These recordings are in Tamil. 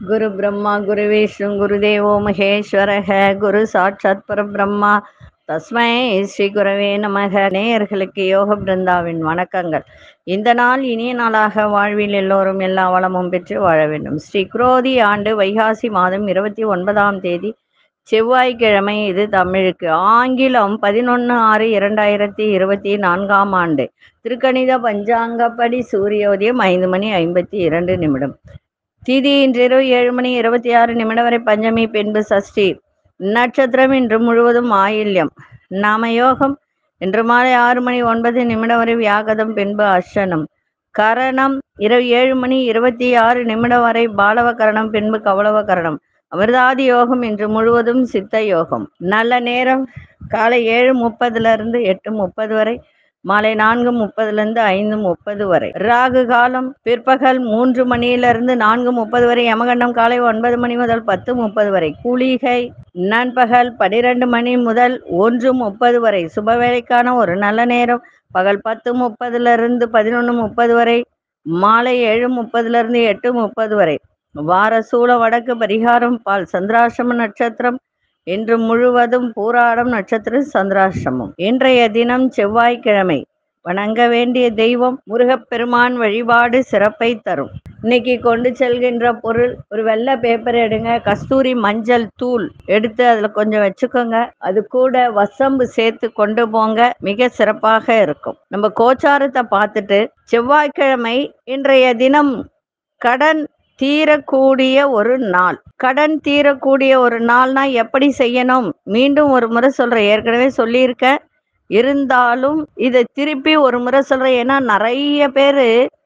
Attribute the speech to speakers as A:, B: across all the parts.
A: குரு பிரம்மா குரு விஷ்ணு குருதேவோ மகேஸ்வரக குரு சாட்சாத் பரபிரம்மா தஸ்மை ஸ்ரீ குரவே நமக நேயர்களுக்கு யோக பிருந்தாவின் வணக்கங்கள் இந்த நாள் இனிய நாளாக வாழ்வில் எல்லோரும் எல்லா வளமும் பெற்று வாழ வேண்டும் ஸ்ரீ குரோதி ஆண்டு வைகாசி மாதம் இருபத்தி ஒன்பதாம் தேதி செவ்வாய்க்கிழமை இது தமிழுக்கு ஆங்கிலம் பதினொன்று ஆறு இரண்டாயிரத்தி இருபத்தி நான்காம் ஆண்டு திருக்கணித பஞ்சாங்கப்படி சூரியோதயம் ஐந்து மணி ஐம்பத்தி இரண்டு நிமிடம் திதி இன்றிரவு ஏழு மணி இருபத்தி ஆறு நிமிடம் வரை பஞ்சமி பின்பு சஷ்டி நட்சத்திரம் இன்று முழுவதும் ஆயில்யம் நாமயோகம் இன்று மாலை ஆறு மணி ஒன்பது நிமிடம் வரை வியாகதம் பின்பு அர்ஷனம் கரணம் இரவு ஏழு மணி இருபத்தி ஆறு நிமிடம் வரை பாலவ கரணம் பின்பு கவலவ கரணம் அமிர்தாதி யோகம் இன்று முழுவதும் சித்த யோகம் நல்ல நேரம் காலை ஏழு முப்பதுல இருந்து எட்டு முப்பது வரை மாலை நான்கு முப்பதுல இருந்து ஐந்து முப்பது வரை ராகு காலம் பிற்பகல் மூன்று மணியிலிருந்து நான்கு முப்பது வரை யமகண்டம் காலை ஒன்பது மணி முதல் பத்து முப்பது வரை கூலிகை நண்பகல் பனிரெண்டு மணி முதல் ஒன்று முப்பது வரை சுபவேளைக்கான ஒரு நல்ல நேரம் பகல் பத்து முப்பதுல இருந்து பதினொன்று முப்பது வரை மாலை ஏழு முப்பதுல இருந்து எட்டு முப்பது வரை வார சூழ வடக்கு பரிகாரம் பால் சந்திராசிரம நட்சத்திரம் இன்று முழுவதும் பூராடம் நட்சத்திர சந்திராசிரமம் இன்றைய தினம் செவ்வாய்க்கிழமை வணங்க வேண்டிய தெய்வம் முருகப்பெருமான் வழிபாடு சிறப்பை தரும் இன்னைக்கு கொண்டு செல்கின்ற பொருள் ஒரு வெள்ளை பேப்பர் எடுங்க கஸ்தூரி மஞ்சள் தூள் எடுத்து அதுல கொஞ்சம் வச்சுக்கோங்க அது கூட வசம்பு சேர்த்து கொண்டு போங்க மிக சிறப்பாக இருக்கும் நம்ம கோச்சாரத்தை பார்த்துட்டு செவ்வாய்க்கிழமை இன்றைய தினம் கடன் தீரக்கூடிய ஒரு நாள் கடன் தீரக்கூடிய ஒரு நாள்னா எப்படி செய்யணும் மீண்டும் ஒரு முறை சொல்றேன் ஏற்கனவே சொல்லியிருக்கேன் இருந்தாலும் இதை திருப்பி ஒரு முறை சொல்றேன் ஏன்னா நிறைய பேர்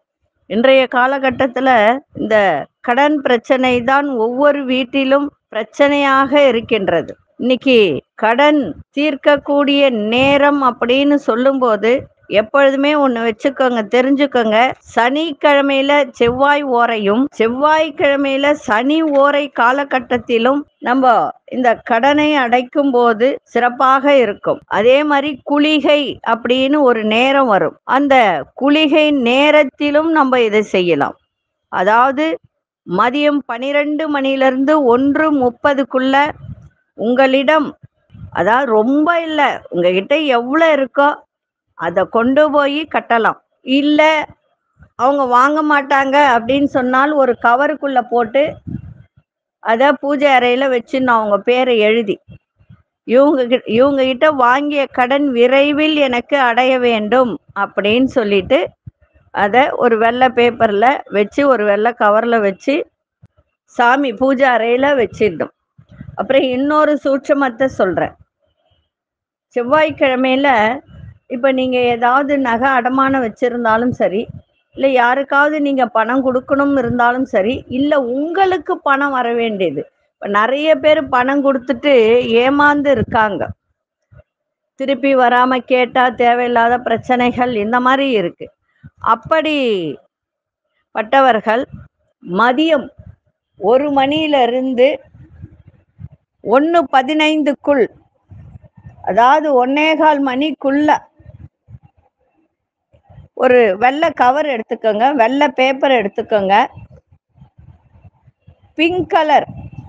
A: இன்றைய காலகட்டத்தில் இந்த கடன் பிரச்சனை தான் ஒவ்வொரு வீட்டிலும் பிரச்சனையாக இருக்கின்றது இன்னைக்கு கடன் தீர்க்கக்கூடிய நேரம் அப்படின்னு சொல்லும்போது எப்பொழுதுமே ஒன்று வச்சுக்கோங்க தெரிஞ்சுக்கோங்க சனிக்கிழமையில செவ்வாய் ஓரையும் செவ்வாய்க்கிழமையில சனி ஓரை காலகட்டத்திலும் நம்ம இந்த கடனை அடைக்கும் போது சிறப்பாக இருக்கும் அதே மாதிரி குளிகை அப்படின்னு ஒரு நேரம் வரும் அந்த குளிகை நேரத்திலும் நம்ம இதை செய்யலாம் அதாவது மதியம் பனிரெண்டு மணிலிருந்து ஒன்று முப்பதுக்குள்ள உங்களிடம் அதாவது ரொம்ப இல்லை உங்ககிட்ட எவ்வளோ இருக்கோ அதை கொண்டு போய் கட்டலாம் இல்லை அவங்க வாங்க மாட்டாங்க அப்படின்னு சொன்னால் ஒரு கவருக்குள்ளே போட்டு அதை பூஜை அறையில் வச்சுன்னு அவங்க பேரை எழுதி இவங்க கிட்ட இவங்க கிட்ட வாங்கிய கடன் விரைவில் எனக்கு அடைய வேண்டும் அப்படின்னு சொல்லிட்டு அதை ஒரு வெள்ளை பேப்பரில் வச்சு ஒரு வெள்ளை கவரில் வச்சு சாமி பூஜை அறையில் வச்சிடணும் அப்புறம் இன்னொரு சூட்சமத்தை சொல்கிறேன் செவ்வாய்க்கிழமையில இப்போ நீங்கள் ஏதாவது நகை அடமானம் வச்சுருந்தாலும் சரி இல்லை யாருக்காவது நீங்கள் பணம் கொடுக்கணும் இருந்தாலும் சரி இல்லை உங்களுக்கு பணம் வர வேண்டியது இப்போ நிறைய பேர் பணம் கொடுத்துட்டு ஏமாந்து இருக்காங்க திருப்பி வராமல் கேட்டால் தேவையில்லாத பிரச்சனைகள் இந்த மாதிரி இருக்கு அப்படி பட்டவர்கள் மதியம் ஒரு மணியிலிருந்து ஒன்று பதினைந்துக்குள் அதாவது ஒன்னேகால் மணிக்குள்ள ஒரு வெள்ளை கவர் எடுத்துக்கோங்க வெள்ளை பேப்பர் எடுத்துக்கோங்க பிங்க் கலர்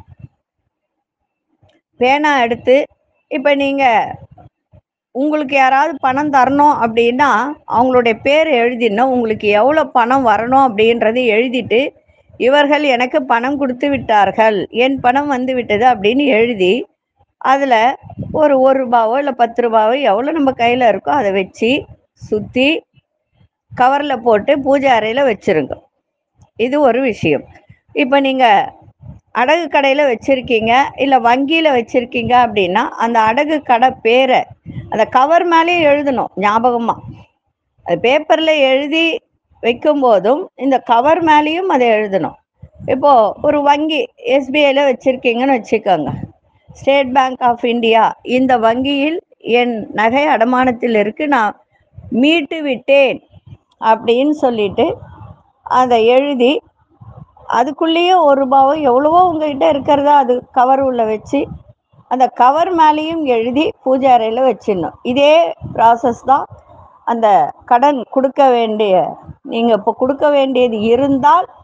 A: பேனா எடுத்து இப்போ நீங்கள் உங்களுக்கு யாராவது பணம் தரணும் அப்படின்னா அவங்களுடைய பேர் எழுதிடணும் உங்களுக்கு எவ்வளோ பணம் வரணும் அப்படின்றது எழுதிட்டு இவர்கள் எனக்கு பணம் கொடுத்து விட்டார்கள் என் பணம் வந்து விட்டது அப்படின்னு எழுதி அதில் ஒரு ஒரு ரூபாவோ இல்லை பத்து ரூபாவோ எவ்வளோ நம்ம கையில் இருக்கோ அதை வச்சு சுற்றி கவரில் போட்டு பூஜை அறையில் வச்சுருங்க இது ஒரு விஷயம் இப்போ நீங்கள் அடகு கடையில் வச்சுருக்கீங்க இல்லை வங்கியில் வச்சுருக்கீங்க அப்படின்னா அந்த அடகு கடை பேரை அந்த கவர் மேலேயும் எழுதணும் ஞாபகமாக அது பேப்பரில் எழுதி வைக்கும்போதும் இந்த கவர் மேலேயும் அதை எழுதணும் இப்போது ஒரு வங்கி எஸ்பிஐயில் வச்சுருக்கீங்கன்னு வச்சுக்கோங்க ஸ்டேட் பேங்க் ஆஃப் இந்தியா இந்த வங்கியில் என் நகை அடமானத்தில் இருக்கு நான் மீட்டு விட்டேன் அப்படின்னு சொல்லிட்டு அதை எழுதி அதுக்குள்ளேயே ஒரு ரூபாவோ எவ்வளவோ உங்ககிட்ட இருக்கிறதா அது கவர் உள்ள வச்சு அந்த கவர் மேலேயும் எழுதி பூஜை அறையில் வச்சிடணும் இதே ப்ராசஸ் தான் அந்த கடன் கொடுக்க வேண்டிய நீங்கள் இப்போ கொடுக்க வேண்டியது இருந்தால்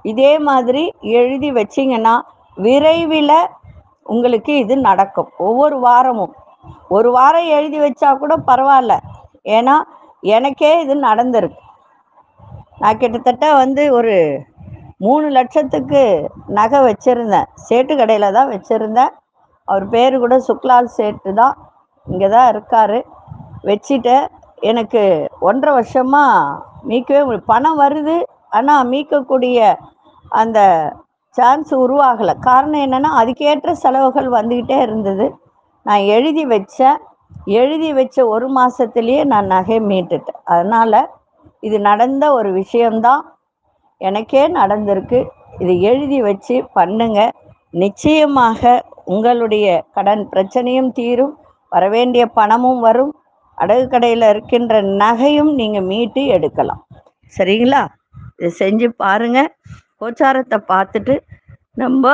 A: இதே மாதிரி எழுதி வச்சிங்கன்னா விரைவில் உங்களுக்கு இது நடக்கும் ஒவ்வொரு வாரமும் ஒரு வாரம் எழுதி வச்சா கூட பரவாயில்ல ஏன்னா எனக்கே இது நடந்திருக்கு நான் கிட்டத்தட்ட வந்து ஒரு மூணு லட்சத்துக்கு நகை வச்சுருந்தேன் சேட்டு கடையில் தான் வச்சுருந்தேன் அவர் பேர் கூட சுக்லால் சேட்டு தான் இங்கே தான் இருக்கார் வச்சுட்டேன் எனக்கு ஒன்றரை வருஷமாக மீட்கவே முடியல பணம் வருது ஆனால் மீட்கக்கூடிய அந்த சான்ஸ் உருவாகலை காரணம் என்னென்னா அதுக்கேற்ற செலவுகள் வந்துக்கிட்டே இருந்தது நான் எழுதி வச்சேன் எழுதி வச்ச ஒரு மாதத்துலேயே நான் நகை மீட்டுட்டேன் அதனால் இது நடந்த ஒரு விஷயம்தான் எனக்கே நடந்திருக்கு இது எழுதி வச்சு பண்ணுங்க நிச்சயமாக உங்களுடைய கடன் பிரச்சனையும் தீரும் வரவேண்டிய பணமும் வரும் அடகு கடையில் இருக்கின்ற நகையும் நீங்கள் மீட்டு எடுக்கலாம் சரிங்களா இது செஞ்சு பாருங்க கோச்சாரத்தை பார்த்துட்டு நம்ம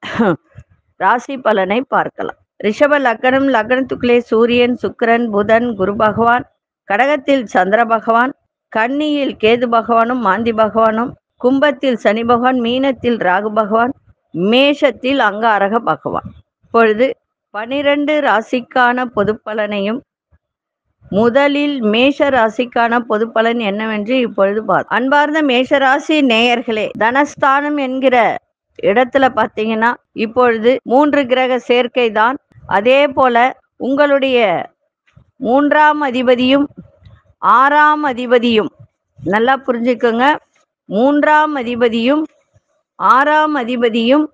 A: ராசி பலனை பார்க்கலாம் ரிஷப லக்னம் லக்னத்துக்குள்ளே சூரியன் சுக்கிரன் புதன் குரு பகவான் கடகத்தில் சந்திர பகவான் கன்னியில் கேது பகவானும் மாந்தி பகவானும் கும்பத்தில் சனி பகவான் மீனத்தில் ராகு பகவான் மேஷத்தில் அங்காரக பகவான் இப்பொழுது பனிரெண்டு ராசிக்கான பொது பலனையும் முதலில் மேஷ ராசிக்கான பொது பலன் என்னவென்று இப்பொழுது பார்த்து அன்பார்ந்த மேஷ ராசி நேயர்களே தனஸ்தானம் என்கிற இடத்துல பார்த்தீங்கன்னா இப்பொழுது மூன்று கிரக சேர்க்கை தான் அதே போல உங்களுடைய மூன்றாம் அதிபதியும் ஆறாம் அதிபதியும் நல்லா புரிஞ்சுக்கோங்க மூன்றாம் அதிபதியும் ஆறாம் அதிபதியும்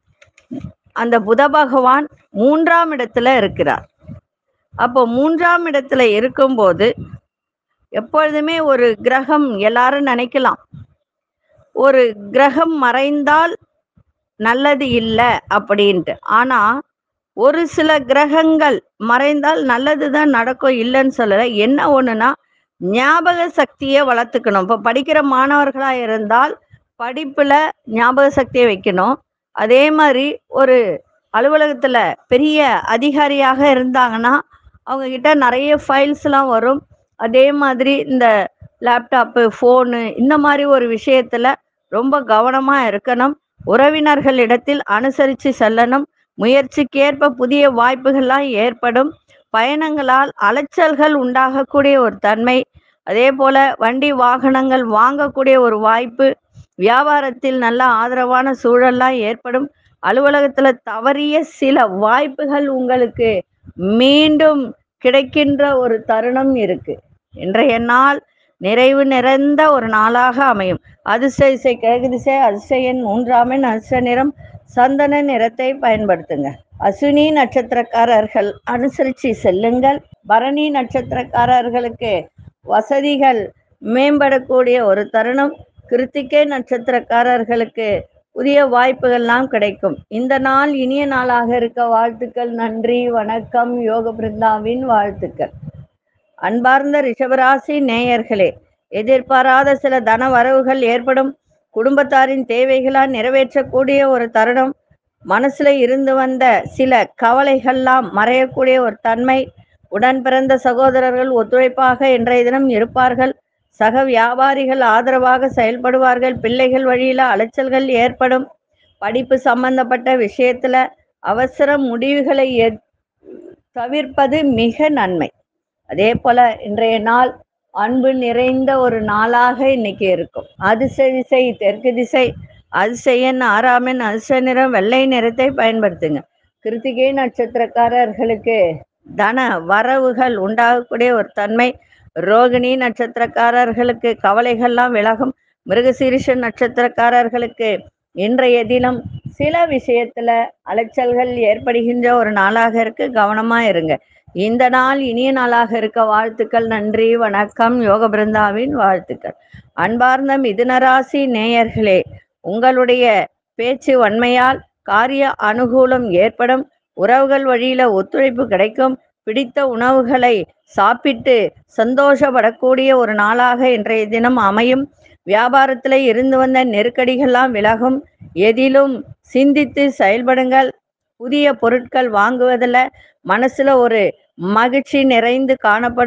A: அந்த புத பகவான் மூன்றாம் இடத்துல இருக்கிறார் அப்போ மூன்றாம் இடத்துல இருக்கும்போது எப்பொழுதுமே ஒரு கிரகம் எல்லாரும் நினைக்கலாம் ஒரு கிரகம் மறைந்தால் நல்லது இல்லை அப்படின்ட்டு ஆனா ஒரு சில கிரகங்கள் மறைந்தால் நல்லது தான் நடக்கும் இல்லைன்னு சொல்லலை என்ன ஒண்ணுன்னா ஞாபக சக்தியை வளர்த்துக்கணும் இப்போ படிக்கிற மாணவர்களா இருந்தால் படிப்புல ஞாபக சக்தியை வைக்கணும் அதே மாதிரி ஒரு அலுவலகத்துல பெரிய அதிகாரியாக இருந்தாங்கன்னா அவங்க கிட்ட நிறைய ஃபைல்ஸ்லாம் வரும் அதே மாதிரி இந்த லேப்டாப்பு ஃபோனு இந்த மாதிரி ஒரு விஷயத்துல ரொம்ப கவனமா இருக்கணும் உறவினர்களிடத்தில் அனுசரித்து செல்லணும் முயற்சிக்கேற்ப புதிய வாய்ப்புகள்லாம் ஏற்படும் பயணங்களால் அலைச்சல்கள் உண்டாகக்கூடிய ஒரு தன்மை அதே போல வண்டி வாகனங்கள் வாங்கக்கூடிய ஒரு வாய்ப்பு வியாபாரத்தில் நல்ல ஆதரவான சூழல்லாம் ஏற்படும் அலுவலகத்துல தவறிய சில வாய்ப்புகள் உங்களுக்கு மீண்டும் கிடைக்கின்ற ஒரு தருணம் இருக்கு இன்றைய நாள் நிறைவு நிறைந்த ஒரு நாளாக அமையும் அதிர்ஷ்ட திசை கிழக்கு திசை அதிர்ஷ்ட எண் மூன்றாமின் அதிர்ஷ்ட நிறம் சந்தன நிறத்தை பயன்படுத்துங்க அஸ்வினி நட்சத்திரக்காரர்கள் அனுசரித்து செல்லுங்கள் பரணி நட்சத்திரக்காரர்களுக்கு வசதிகள் மேம்படக்கூடிய ஒரு தருணம் கிருத்திகை நட்சத்திரக்காரர்களுக்கு புதிய வாய்ப்புகள்லாம் கிடைக்கும் இந்த நாள் இனிய நாளாக இருக்க வாழ்த்துக்கள் நன்றி வணக்கம் யோக பிருந்தாவின் வாழ்த்துக்கள் அன்பார்ந்த ரிஷபராசி நேயர்களே எதிர்பாராத சில தன வரவுகள் ஏற்படும் குடும்பத்தாரின் தேவைகளால் நிறைவேற்றக்கூடிய ஒரு தருணம் மனசுல இருந்து வந்த சில கவலைகள்லாம் மறையக்கூடிய ஒரு தன்மை உடன் பிறந்த சகோதரர்கள் ஒத்துழைப்பாக இன்றைய தினம் இருப்பார்கள் சக வியாபாரிகள் ஆதரவாக செயல்படுவார்கள் பிள்ளைகள் வழியில அலைச்சல்கள் ஏற்படும் படிப்பு சம்பந்தப்பட்ட விஷயத்துல அவசர முடிவுகளை எ- தவிர்ப்பது மிக நன்மை அதே போல இன்றைய நாள் அன்பு நிறைந்த ஒரு நாளாக இன்னைக்கு இருக்கும் அதிர்ஷ்ட திசை தெற்கு திசை அதிசயன் ஆறாமன் அதிர்ஷ்ட நிறம் வெள்ளை நிறத்தை பயன்படுத்துங்க கிருத்திகை நட்சத்திரக்காரர்களுக்கு தன வரவுகள் உண்டாகக்கூடிய ஒரு தன்மை ரோகிணி நட்சத்திரக்காரர்களுக்கு கவலைகள்லாம் விலகும் மிருகசீரிஷ நட்சத்திரக்காரர்களுக்கு இன்றைய தினம் சில விஷயத்துல அலைச்சல்கள் ஏற்படுகின்ற ஒரு நாளாக இருக்கு கவனமா இருங்க இந்த நாள் இனிய நாளாக இருக்க வாழ்த்துக்கள் நன்றி வணக்கம் யோக பிருந்தாவின் வாழ்த்துக்கள் அன்பார்ந்த மிதுனராசி நேயர்களே உங்களுடைய பேச்சு வன்மையால் காரிய அனுகூலம் ஏற்படும் உறவுகள் வழியில ஒத்துழைப்பு கிடைக்கும் பிடித்த உணவுகளை சாப்பிட்டு சந்தோஷப்படக்கூடிய ஒரு நாளாக இன்றைய தினம் அமையும் வியாபாரத்தில் இருந்து வந்த நெருக்கடிகள்லாம் விலகும் எதிலும் சிந்தித்து செயல்படுங்கள் புதிய பொருட்கள் வாங்குவதில் மனசுல ஒரு மகிழ்ச்சி நிறைந்து காணப்படும்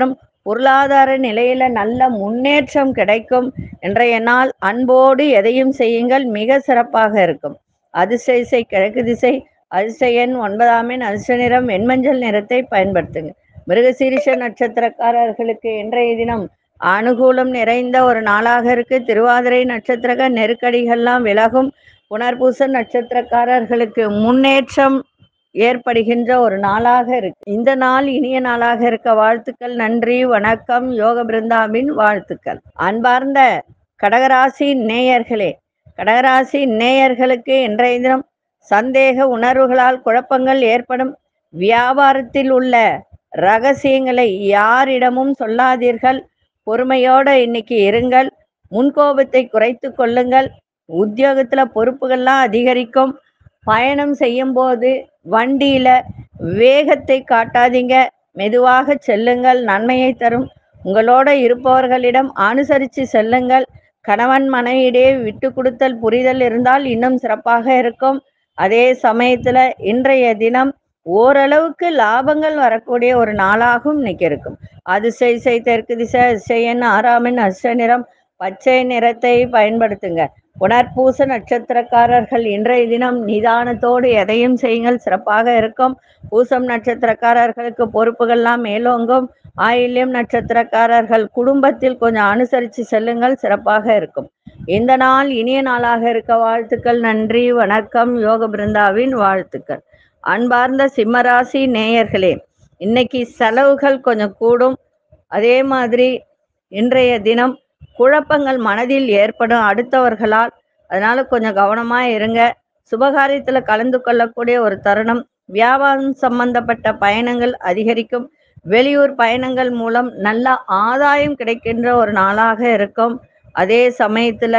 A: பொருளாதார நிலையில நல்ல முன்னேற்றம் கிடைக்கும் இன்றைய நாள் அன்போடு எதையும் செய்யுங்கள் மிக சிறப்பாக இருக்கும் அதிசய திசை கிழக்கு திசை அதிசய எண் ஒன்பதாம் எண் அதிர்ஷ்ட நிறம் வெண்மஞ்சள் நிறத்தை பயன்படுத்துங்க மிருகசீரிஷ நட்சத்திரக்காரர்களுக்கு இன்றைய தினம் அனுகூலம் நிறைந்த ஒரு நாளாக இருக்கு திருவாதிரை நட்சத்திர நெருக்கடிகள்லாம் விலகும் புனர்பூச நட்சத்திரக்காரர்களுக்கு முன்னேற்றம் ஏற்படுகின்ற ஒரு நாளாக இருக்கு இந்த நாள் இனிய நாளாக இருக்க வாழ்த்துக்கள் நன்றி வணக்கம் யோக பிருந்தாவின் வாழ்த்துக்கள் அன்பார்ந்த கடகராசி நேயர்களே கடகராசி நேயர்களுக்கு இன்றைய தினம் சந்தேக உணர்வுகளால் குழப்பங்கள் ஏற்படும் வியாபாரத்தில் உள்ள ரகசியங்களை யாரிடமும் சொல்லாதீர்கள் பொறுமையோட இன்னைக்கு இருங்கள் முன்கோபத்தை குறைத்து கொள்ளுங்கள் உத்தியோகத்துல பொறுப்புகள்லாம் அதிகரிக்கும் பயணம் செய்யும் போது வண்டியில வேகத்தை காட்டாதீங்க மெதுவாக செல்லுங்கள் நன்மையை தரும் உங்களோட இருப்பவர்களிடம் அனுசரித்து செல்லுங்கள் கணவன் மனைவியிடையே விட்டு கொடுத்தல் புரிதல் இருந்தால் இன்னும் சிறப்பாக இருக்கும் அதே சமயத்துல இன்றைய தினம் ஓரளவுக்கு லாபங்கள் வரக்கூடிய ஒரு நாளாகவும் இன்னைக்கு இருக்கும் அதிசய திசை தெற்கு திசை அதிசயன் ஆறாமின் அஷ்ட நிறம் பச்சை நிறத்தை பயன்படுத்துங்க புனர்பூச நட்சத்திரக்காரர்கள் இன்றைய தினம் நிதானத்தோடு எதையும் செய்யுங்கள் சிறப்பாக இருக்கும் பூசம் நட்சத்திரக்காரர்களுக்கு பொறுப்புகள்லாம் மேலோங்கும் ஆயில்யம் நட்சத்திரக்காரர்கள் குடும்பத்தில் கொஞ்சம் அனுசரித்து செல்லுங்கள் சிறப்பாக இருக்கும் இந்த நாள் இனிய நாளாக இருக்க வாழ்த்துக்கள் நன்றி வணக்கம் யோக பிருந்தாவின் வாழ்த்துக்கள் அன்பார்ந்த சிம்மராசி நேயர்களே இன்னைக்கு செலவுகள் கொஞ்சம் கூடும் அதே மாதிரி இன்றைய தினம் குழப்பங்கள் மனதில் ஏற்படும் அடுத்தவர்களால் அதனால கொஞ்சம் கவனமா இருங்க சுபகாரியத்துல கலந்து கொள்ளக்கூடிய ஒரு தருணம் வியாபாரம் சம்பந்தப்பட்ட பயணங்கள் அதிகரிக்கும் வெளியூர் பயணங்கள் மூலம் நல்ல ஆதாயம் கிடைக்கின்ற ஒரு நாளாக இருக்கும் அதே சமயத்துல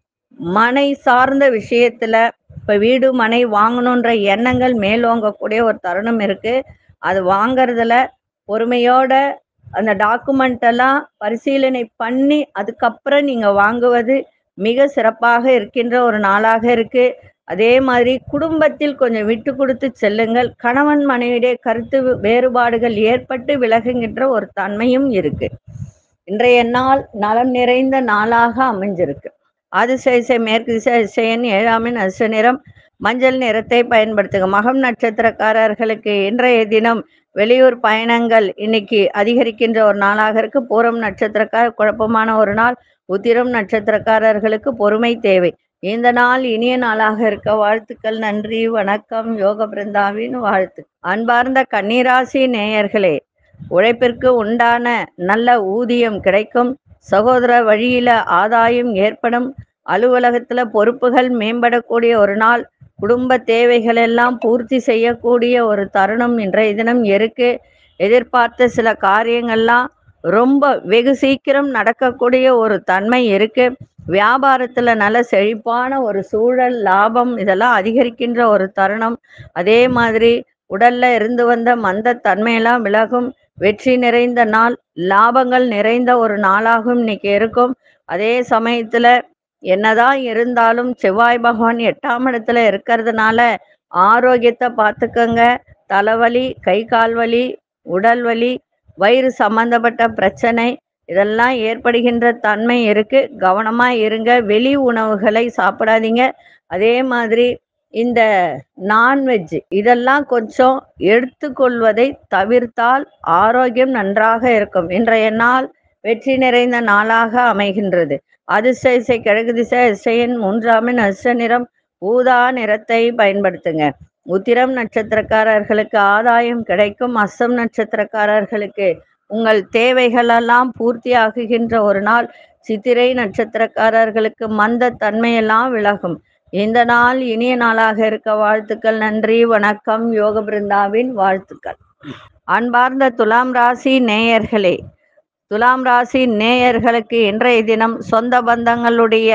A: மனை சார்ந்த விஷயத்துல இப்ப வீடு மனை வாங்கணுன்ற எண்ணங்கள் மேலோங்கக்கூடிய ஒரு தருணம் இருக்கு அது வாங்கறதுல பொறுமையோட அந்த டாக்குமெண்ட் எல்லாம் பரிசீலனை பண்ணி அதுக்கப்புறம் நீங்க வாங்குவது மிக சிறப்பாக இருக்கின்ற ஒரு நாளாக இருக்கு அதே மாதிரி குடும்பத்தில் கொஞ்சம் விட்டு கொடுத்து செல்லுங்கள் கணவன் மனைவியுடைய கருத்து வேறுபாடுகள் ஏற்பட்டு விலகுகின்ற ஒரு தன்மையும் இருக்கு இன்றைய நாள் நலம் நிறைந்த நாளாக அமைஞ்சிருக்கு அதிசய மேற்கு திசை அதிசயன் ஏழாமின் அதிர்ஷ்ட நிறம் மஞ்சள் நிறத்தை பயன்படுத்துங்க மகம் நட்சத்திரக்காரர்களுக்கு இன்றைய தினம் வெளியூர் பயணங்கள் இன்னைக்கு அதிகரிக்கின்ற ஒரு நாளாக இருக்கு பூரம் நட்சத்திரக்கார குழப்பமான ஒரு நாள் உத்திரம் நட்சத்திரக்காரர்களுக்கு பொறுமை தேவை இந்த நாள் இனிய நாளாக இருக்க வாழ்த்துக்கள் நன்றி வணக்கம் யோக பிருந்தாவின் வாழ்த்து அன்பார்ந்த கன்னிராசி நேயர்களே உழைப்பிற்கு உண்டான நல்ல ஊதியம் கிடைக்கும் சகோதர வழியில ஆதாயம் ஏற்படும் அலுவலகத்துல பொறுப்புகள் மேம்படக்கூடிய ஒரு நாள் குடும்ப தேவைகள் எல்லாம் பூர்த்தி செய்யக்கூடிய ஒரு தருணம் இன்றைய தினம் இருக்கு எதிர்பார்த்த சில காரியங்கள்லாம் ரொம்ப வெகு சீக்கிரம் நடக்கக்கூடிய ஒரு தன்மை இருக்கு வியாபாரத்துல நல்ல செழிப்பான ஒரு சூழல் லாபம் இதெல்லாம் அதிகரிக்கின்ற ஒரு தருணம் அதே மாதிரி உடல்ல இருந்து வந்த மந்த தன்மையெல்லாம் விலகும் வெற்றி நிறைந்த நாள் லாபங்கள் நிறைந்த ஒரு நாளாகவும் இன்னைக்கு இருக்கும் அதே சமயத்துல என்னதான் இருந்தாலும் செவ்வாய் பகவான் எட்டாம் இடத்துல இருக்கிறதுனால ஆரோக்கியத்தை பார்த்துக்கங்க தலைவலி கை கால் வலி உடல் வலி வயிறு சம்பந்தப்பட்ட பிரச்சனை இதெல்லாம் ஏற்படுகின்ற தன்மை இருக்கு கவனமா இருங்க வெளி உணவுகளை சாப்பிடாதீங்க அதே மாதிரி இந்த நான்வெஜ் இதெல்லாம் கொஞ்சம் எடுத்துக்கொள்வதை தவிர்த்தால் ஆரோக்கியம் நன்றாக இருக்கும் இன்றைய நாள் வெற்றி நிறைந்த நாளாக அமைகின்றது அதிர்ஷ்ட இசை கிழக்கு திசை இசையின் மூன்றாமின் அஷ்ட நிறம் ஊதா நிறத்தை பயன்படுத்துங்க உத்திரம் நட்சத்திரக்காரர்களுக்கு ஆதாயம் கிடைக்கும் அஸ்ஸம் நட்சத்திரக்காரர்களுக்கு உங்கள் தேவைகளெல்லாம் பூர்த்தி ஆகுகின்ற ஒரு நாள் சித்திரை நட்சத்திரக்காரர்களுக்கு மந்த தன்மையெல்லாம் விலகும் இந்த நாள் இனிய நாளாக இருக்க வாழ்த்துக்கள் நன்றி வணக்கம் யோக பிருந்தாவின் வாழ்த்துக்கள் அன்பார்ந்த துலாம் ராசி நேயர்களே துலாம் ராசி நேயர்களுக்கு இன்றைய தினம் சொந்த பந்தங்களுடைய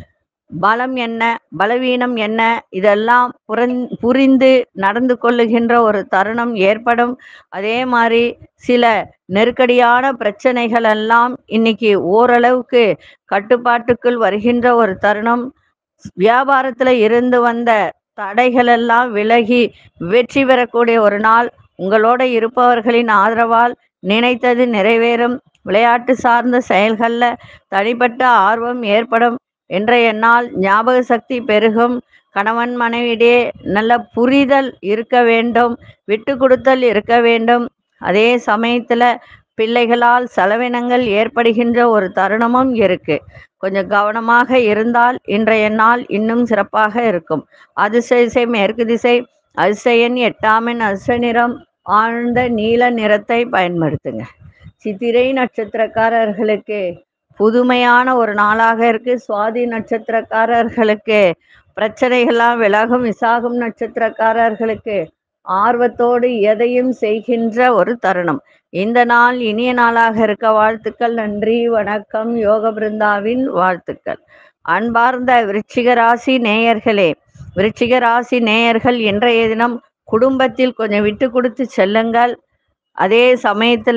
A: பலம் என்ன பலவீனம் என்ன இதெல்லாம் புரிந் புரிந்து நடந்து கொள்ளுகின்ற ஒரு தருணம் ஏற்படும் அதே மாதிரி சில நெருக்கடியான பிரச்சனைகள் எல்லாம் இன்னைக்கு ஓரளவுக்கு கட்டுப்பாட்டுக்குள் வருகின்ற ஒரு தருணம் வியாபாரத்துல இருந்து வந்த தடைகள் எல்லாம் விலகி வெற்றி பெறக்கூடிய ஒரு நாள் உங்களோட இருப்பவர்களின் ஆதரவால் நினைத்தது நிறைவேறும் விளையாட்டு சார்ந்த செயல்களில் தனிப்பட்ட ஆர்வம் ஏற்படும் இன்றைய நாள் ஞாபக சக்தி பெருகும் கணவன் மனைவியிடையே நல்ல புரிதல் இருக்க வேண்டும் விட்டு கொடுத்தல் இருக்க வேண்டும் அதே சமயத்தில் பிள்ளைகளால் செலவினங்கள் ஏற்படுகின்ற ஒரு தருணமும் இருக்கு கொஞ்சம் கவனமாக இருந்தால் இன்றைய நாள் இன்னும் சிறப்பாக இருக்கும் அதிர்ஷ்ட திசை மேற்கு திசை அதிர்ஷ்டயன் எட்டாமின் அதிர்ஷ்ட நிறம் ஆழ்ந்த நீல நிறத்தை பயன்படுத்துங்க சித்திரை நட்சத்திரக்காரர்களுக்கு புதுமையான ஒரு நாளாக இருக்கு சுவாதி நட்சத்திரக்காரர்களுக்கு பிரச்சனைகள்லாம் விலகும் விசாகம் நட்சத்திரக்காரர்களுக்கு ஆர்வத்தோடு எதையும் செய்கின்ற ஒரு தருணம் இந்த நாள் இனிய நாளாக இருக்க வாழ்த்துக்கள் நன்றி வணக்கம் யோக பிருந்தாவின் வாழ்த்துக்கள் அன்பார்ந்த விருச்சிக ராசி நேயர்களே விருச்சிக ராசி நேயர்கள் இன்றைய தினம் குடும்பத்தில் கொஞ்சம் விட்டு கொடுத்து செல்லுங்கள் அதே சமயத்துல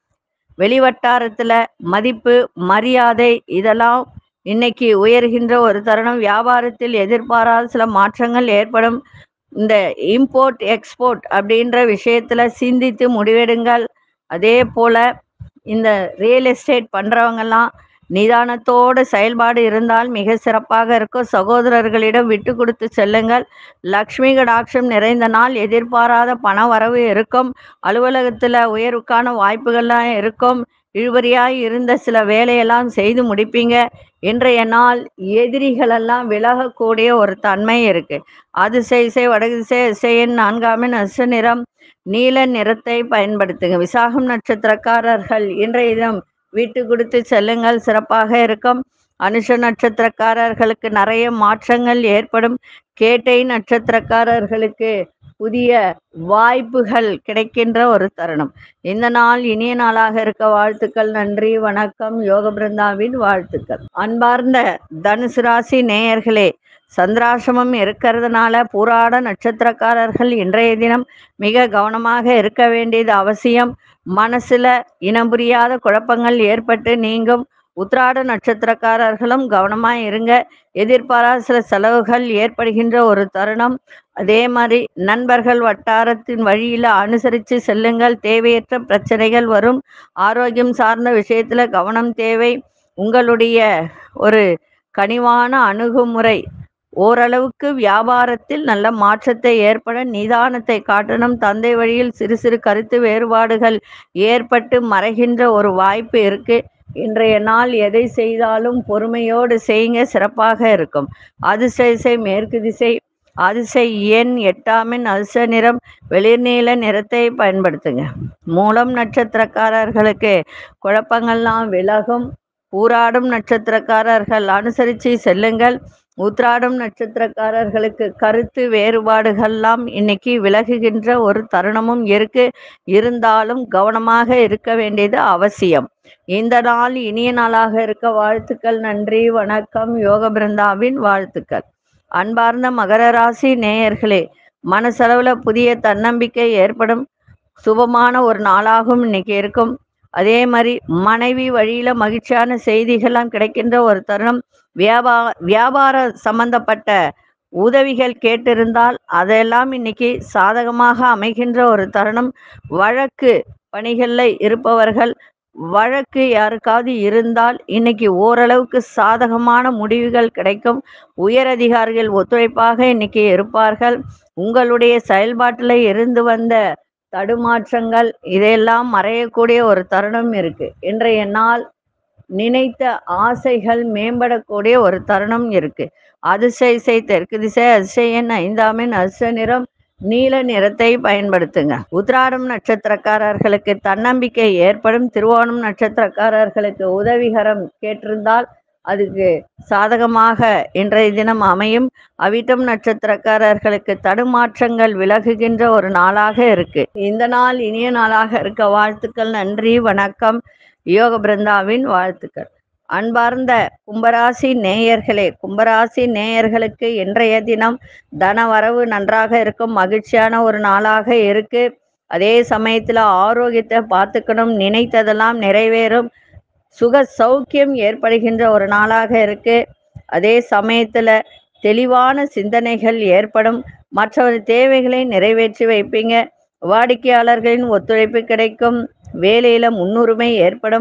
A: வெளிவட்டாரத்துல மதிப்பு மரியாதை இதெல்லாம் இன்னைக்கு உயர்கின்ற ஒரு தருணம் வியாபாரத்தில் எதிர்பாராத சில மாற்றங்கள் ஏற்படும் இந்த இம்போர்ட் எக்ஸ்போர்ட் அப்படின்ற விஷயத்துல சிந்தித்து முடிவெடுங்கள் அதே போல இந்த ரியல் எஸ்டேட் பண்றவங்கெல்லாம் நிதானத்தோடு செயல்பாடு இருந்தால் மிக சிறப்பாக இருக்கும் சகோதரர்களிடம் விட்டு கொடுத்து செல்லுங்கள் லக்ஷ்மி கடாட்சம் நிறைந்த நாள் எதிர்பாராத பண வரவு இருக்கும் அலுவலகத்தில் உயர்வுக்கான வாய்ப்புகள்லாம் இருக்கும் இழுபறியாய் இருந்த சில வேலையெல்லாம் செய்து முடிப்பீங்க இன்றைய நாள் எதிரிகளெல்லாம் விலகக்கூடிய ஒரு தன்மை இருக்கு அது செய்சை வடகு திசை இசையின் நான்காமின் அசு நிறம் நீல நிறத்தை பயன்படுத்துங்க விசாகம் நட்சத்திரக்காரர்கள் இன்றைய தினம் விட்டு கொடுத்து செல்லுங்கள் சிறப்பாக இருக்கும் அனுஷ நட்சத்திரக்காரர்களுக்கு நிறைய மாற்றங்கள் ஏற்படும் கேட்டை நட்சத்திரக்காரர்களுக்கு புதிய வாய்ப்புகள் கிடைக்கின்ற ஒரு தருணம் இந்த நாள் இனிய நாளாக இருக்க வாழ்த்துக்கள் நன்றி வணக்கம் யோக பிருந்தாவின் வாழ்த்துக்கள் அன்பார்ந்த தனுசு ராசி நேயர்களே சந்திராசிரமம் இருக்கிறதுனால பூராட நட்சத்திரக்காரர்கள் இன்றைய தினம் மிக கவனமாக இருக்க வேண்டியது அவசியம் மனசுல இனம் புரியாத குழப்பங்கள் ஏற்பட்டு நீங்கும் உத்ராட நட்சத்திரக்காரர்களும் கவனமாக இருங்க எதிர்பாராத சில செலவுகள் ஏற்படுகின்ற ஒரு தருணம் அதே மாதிரி நண்பர்கள் வட்டாரத்தின் வழியில் அனுசரித்து செல்லுங்கள் தேவையற்ற பிரச்சனைகள் வரும் ஆரோக்கியம் சார்ந்த விஷயத்தில் கவனம் தேவை உங்களுடைய ஒரு கனிவான அணுகுமுறை ஓரளவுக்கு வியாபாரத்தில் நல்ல மாற்றத்தை ஏற்பட நிதானத்தை காட்டணும் தந்தை வழியில் சிறு சிறு கருத்து வேறுபாடுகள் ஏற்பட்டு மறைகின்ற ஒரு வாய்ப்பு இருக்கு இன்றைய நாள் எதை செய்தாலும் பொறுமையோடு செய்யுங்க சிறப்பாக இருக்கும் அதிர்ஷ்ட திசை மேற்கு திசை அதிசை எண் எட்டாமின் அதிர்ஷ்ட நிறம் வெளிர்நீல நிறத்தை பயன்படுத்துங்க மூலம் நட்சத்திரக்காரர்களுக்கு குழப்பங்கள்லாம் விலகும் பூராடும் நட்சத்திரக்காரர்கள் அனுசரித்து செல்லுங்கள் உத்ராடம் நட்சத்திரக்காரர்களுக்கு கருத்து வேறுபாடுகள்லாம் இன்னைக்கு விலகுகின்ற ஒரு தருணமும் இருக்கு இருந்தாலும் கவனமாக இருக்க வேண்டியது அவசியம் இந்த நாள் இனிய நாளாக இருக்க வாழ்த்துக்கள் நன்றி வணக்கம் யோக பிருந்தாவின் வாழ்த்துக்கள் அன்பார்ந்த மகர ராசி நேயர்களே மனசளவுல புதிய தன்னம்பிக்கை ஏற்படும் சுபமான ஒரு நாளாகவும் இன்னைக்கு இருக்கும் அதே மாதிரி மனைவி வழியில மகிழ்ச்சியான செய்திகள்லாம் கிடைக்கின்ற ஒரு தருணம் வியாபா வியாபார சம்பந்தப்பட்ட உதவிகள் கேட்டிருந்தால் அதெல்லாம் இன்னைக்கு சாதகமாக அமைகின்ற ஒரு தருணம் வழக்கு பணிகளில் இருப்பவர்கள் வழக்கு யாருக்காவது இருந்தால் இன்னைக்கு ஓரளவுக்கு சாதகமான முடிவுகள் கிடைக்கும் உயர் அதிகாரிகள் ஒத்துழைப்பாக இன்னைக்கு இருப்பார்கள் உங்களுடைய செயல்பாட்டில் இருந்து வந்த தடுமாற்றங்கள் இதையெல்லாம் மறையக்கூடிய ஒரு தருணம் இருக்கு இன்றைய நாள் நினைத்த ஆசைகள் மேம்படக்கூடிய ஒரு தருணம் இருக்கு அதிர்ஷ்ட இசை தெற்கு திசை அதிசயன் ஐந்தாமின் அதிர்ஷ்ட நிறம் நீல நிறத்தை பயன்படுத்துங்க உத்ராடம் நட்சத்திரக்காரர்களுக்கு தன்னம்பிக்கை ஏற்படும் திருவோணம் நட்சத்திரக்காரர்களுக்கு உதவிகரம் கேட்டிருந்தால் அதுக்கு சாதகமாக இன்றைய தினம் அமையும் அவிட்டம் நட்சத்திரக்காரர்களுக்கு தடுமாற்றங்கள் விலகுகின்ற ஒரு நாளாக இருக்கு இந்த நாள் இனிய நாளாக இருக்க வாழ்த்துக்கள் நன்றி வணக்கம் யோக பிருந்தாவின் வாழ்த்துக்கள் அன்பார்ந்த கும்பராசி நேயர்களே கும்பராசி நேயர்களுக்கு இன்றைய தினம் தன வரவு நன்றாக இருக்கும் மகிழ்ச்சியான ஒரு நாளாக இருக்கு அதே சமயத்துல ஆரோக்கியத்தை பார்த்துக்கணும் நினைத்ததெல்லாம் நிறைவேறும் சுக சௌக்கியம் ஏற்படுகின்ற ஒரு நாளாக இருக்கு அதே சமயத்துல தெளிவான சிந்தனைகள் ஏற்படும் மற்றவர் தேவைகளை நிறைவேற்றி வைப்பீங்க வாடிக்கையாளர்களின் ஒத்துழைப்பு கிடைக்கும் வேலையில முன்னுரிமை ஏற்படும்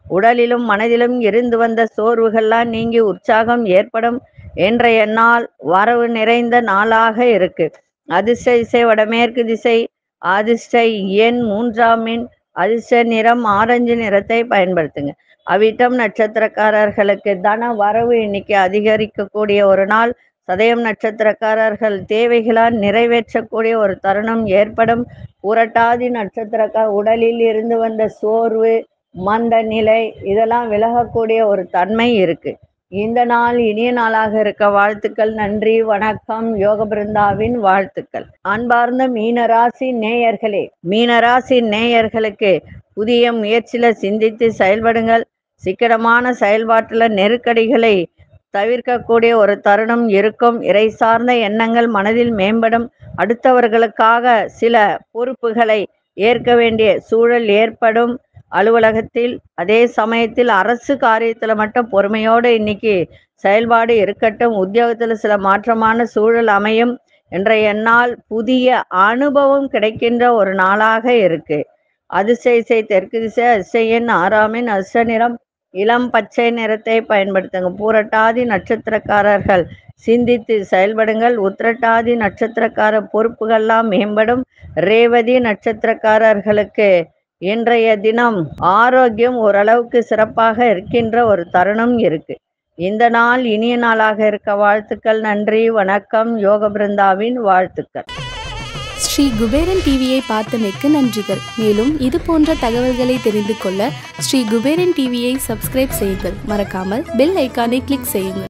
A: உடலிலும் மனதிலும் இருந்து வந்த சோர்வுகள்லாம் நீங்கி உற்சாகம் ஏற்படும் இன்றைய நாள் வரவு நிறைந்த நாளாக இருக்கு அதிர்ஷ்ட திசை வடமேற்கு திசை அதிர்ஷ்ட எண் மூன்றாம் எண் அதிர்ஷ்ட நிறம் ஆரஞ்சு நிறத்தை பயன்படுத்துங்க அவிட்டம் நட்சத்திரக்காரர்களுக்கு தன வரவு இன்னைக்கு அதிகரிக்கக்கூடிய ஒரு நாள் சதயம் நட்சத்திரக்காரர்கள் தேவைகளால் நிறைவேற்றக்கூடிய ஒரு தருணம் ஏற்படும் புரட்டாதி நட்சத்திரக்கார் உடலில் இருந்து வந்த சோர்வு மந்த நிலை இதெல்லாம் விலகக்கூடிய ஒரு தன்மை இருக்கு இந்த நாள் இனிய நாளாக இருக்க வாழ்த்துக்கள் நன்றி வணக்கம் யோக பிருந்தாவின் வாழ்த்துக்கள் அன்பார்ந்த மீனராசி நேயர்களே மீனராசி நேயர்களுக்கு புதிய முயற்சியில சிந்தித்து செயல்படுங்கள் சிக்கனமான செயல்பாட்டுல நெருக்கடிகளை தவிர்க்கக்கூடிய ஒரு தருணம் இருக்கும் இறை சார்ந்த எண்ணங்கள் மனதில் மேம்படும் அடுத்தவர்களுக்காக சில பொறுப்புகளை ஏற்க வேண்டிய சூழல் ஏற்படும் அலுவலகத்தில் அதே சமயத்தில் அரசு காரியத்தில் மட்டும் பொறுமையோடு இன்னைக்கு செயல்பாடு இருக்கட்டும் உத்தியோகத்தில் சில மாற்றமான சூழல் அமையும் இன்றைய நாள் புதிய அனுபவம் கிடைக்கின்ற ஒரு நாளாக இருக்கு அதிசய இசை தெற்கு திசை அதிசயன் ஆறாமின் அச நிறம் இளம் பச்சை நிறத்தை பயன்படுத்துங்க பூரட்டாதி நட்சத்திரக்காரர்கள் சிந்தித்து செயல்படுங்கள் உத்திரட்டாதி நட்சத்திரக்கார பொறுப்புகள்லாம் மேம்படும் ரேவதி நட்சத்திரக்காரர்களுக்கு இன்றைய தினம் ஆரோக்கியம் ஓரளவுக்கு சிறப்பாக இருக்கின்ற ஒரு தருணம் இருக்கு இந்த நாள் இனிய நாளாக இருக்க வாழ்த்துக்கள் நன்றி வணக்கம் யோக பிருந்தாவின் வாழ்த்துக்கள்
B: ஸ்ரீ குபேரன் டிவியை பார்த்தமைக்கு நன்றிகள் மேலும் இது போன்ற தகவல்களை தெரிந்து கொள்ள ஸ்ரீ குபேரன் டிவியை சப்ஸ்கிரைப் செய்யுங்கள் மறக்காமல் பெல் ஐக்கானை கிளிக் செய்யுங்கள்